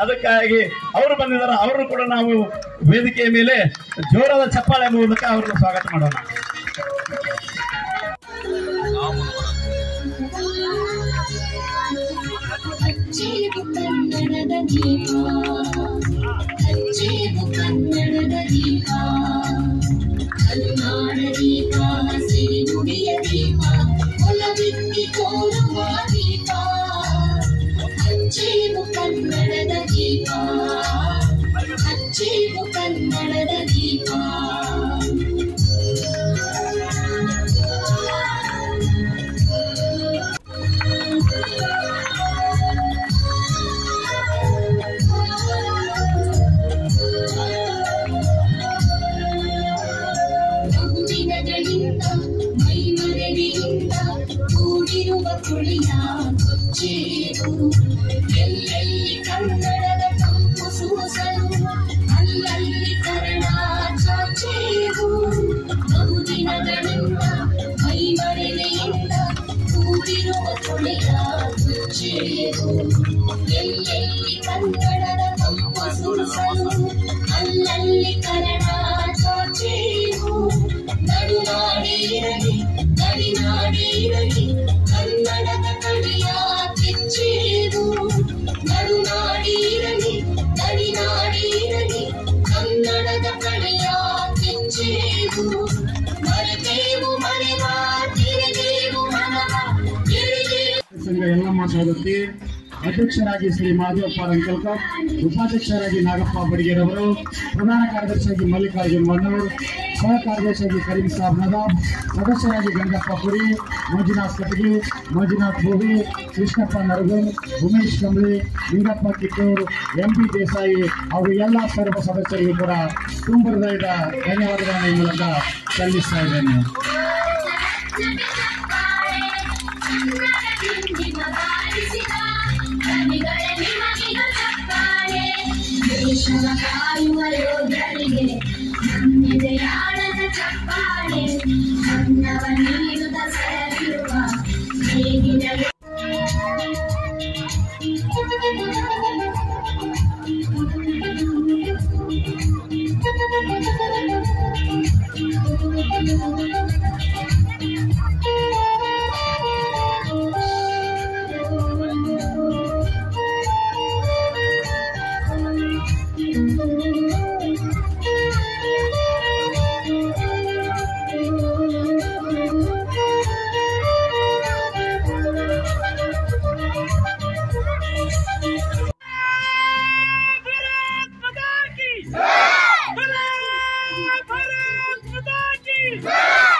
ಅದಕ್ಕಾಗಿ ಅವರು ಬಂದಿದ್ದಾರೆ ಅವರು ಕೂಡ ನಾವು ವೇದಿಕೆಯ ಮೇಲೆ ಜೋರಾದ ಚಪ್ಪಾಳೆ ಮೂಲಕ ಅವರನ್ನು ಸ್ವಾಗತ ಮಾಡೋಣ ಹಚ್ಚೇವು ಕನ್ನಡದ ದೀಪ ಹಚ್ಚೇವು ಕನ್ನಡದ ದೀಪ ಕರುನಾಡ ದೀಪ ಹಸಿರು ನುಡಿಯ ದೀಪ ಒಲವಿಕ್ಕಿ ತೋರುವ ದೀಪ ಹಚ್ಚೇವು ಕನ್ನಡದ ದೀಪ ಹಚ್ಚೇವು ಕನ್ನಡದ ದೀಪ ಬಹುದಿನಗಳಿಂದ ಮೈಮರೆಯಿಂದ ಕೂಡಿರುವ ಕುಳಿಯ ಕೊಚ್ಚೇರು ಎಲ್ಲೆಲ್ಲಿ ಕನ್ನಡದ ತಂಪು ಸೂಸಲು ಅಲ್ಲಲ್ಲಿ ಕನ್ನಡ ಚಾಚೇರು ಬಹುದಿನಗಳಿಂದ ಮೈಮರೆಯಿಂದ ಕೂಡಿರುವ ಕುಳಿಯ ಕೊಚ್ಚೇರು ಎಲ್ಲೆಲ್ಲಿ ಕನ್ನಡದ ತಂಪು ಸೂಸಲು ಅಲ್ಲಲ್ಲಿ ಕನ್ನಡ ಚಾಚೇರು ನಡುನಾಡಿರಲಿ ಗಡಿನಾಡಿರಲಿ ಕನ್ನಡದ ಕಡಿಯ ಕಿಚ್ಚೇರು ನಡುನಾಡಿರಲಿ ಗಡಿನಾಡಿರಲಿ ಕನ್ನಡದ ಕಡಿಯ ಕಿಚ್ಚೇರು ಮರೆತೇವು ಮರೆವ ತಿರುಗೇವು ಮನವ ತಿರುಗೇವು ಸಂಘ ಯಲ್ಲಮ್ಮ ಸೌದತ್ತಿ ಅಧ್ಯಕ್ಷರಾಗಿ ಶ್ರೀ ಮಾದೇವಪ್ಪ ರಂಕಲ್ಕರ್ ಉಪಾಧ್ಯಕ್ಷರಾಗಿ ನಾಗಪ್ಪ ಬಡಿಗೇರವರು ಪ್ರಧಾನ ಕಾರ್ಯದರ್ಶಿಯಾಗಿ ಮಲ್ಲಿಕಾರ್ಜುನ್ ವಣ್ಣೂರ್ ಸಹ ಕಾರ್ಯದರ್ಶಿಯಾಗಿ ಕರೀಂ ಸಾಬ್ ನದಾಬ್ ಸದಸ್ಯರಾಗಿ ಗಂಗಪ್ಪ ಪುರಿ ಮಂಜುನಾಥ್ ಕಟಗಿ ಮಂಜುನಾಥ್ ಭೋವಿ ಕೃಷ್ಣಪ್ಪ ನರಗುನ್ ಉಮೇಶ್ ಕಂಬಳಿ ಲಿಂಗಪ್ಪ ಕಿತ್ತೂರ್ ಎಂ ಪಿ ದೇಸಾಯಿ ಹಾಗೂ ಎಲ್ಲ ಸರ್ವ ಸದಸ್ಯರಿಗೂ ಕೂಡ ತುಂಬ ಹೃದಯದ ಧನ್ಯವಾದಗಳನ್ನು ಈ ಮೂಲಕ ಸಲ್ಲಿಸ್ತಾ ಇದ್ದೇನೆ ದೇಶದ ಕಾಯುವ ಯೋಧರಿಗೆ ನನ್ನೆದೆಯಾಳದ ಚಪ್ಪಾಳೆ ಅನ್ನವ ನೀಡುತ್ತ ಸರಿರುವ ಹೇಗಿನ भारत माता की भारत माता की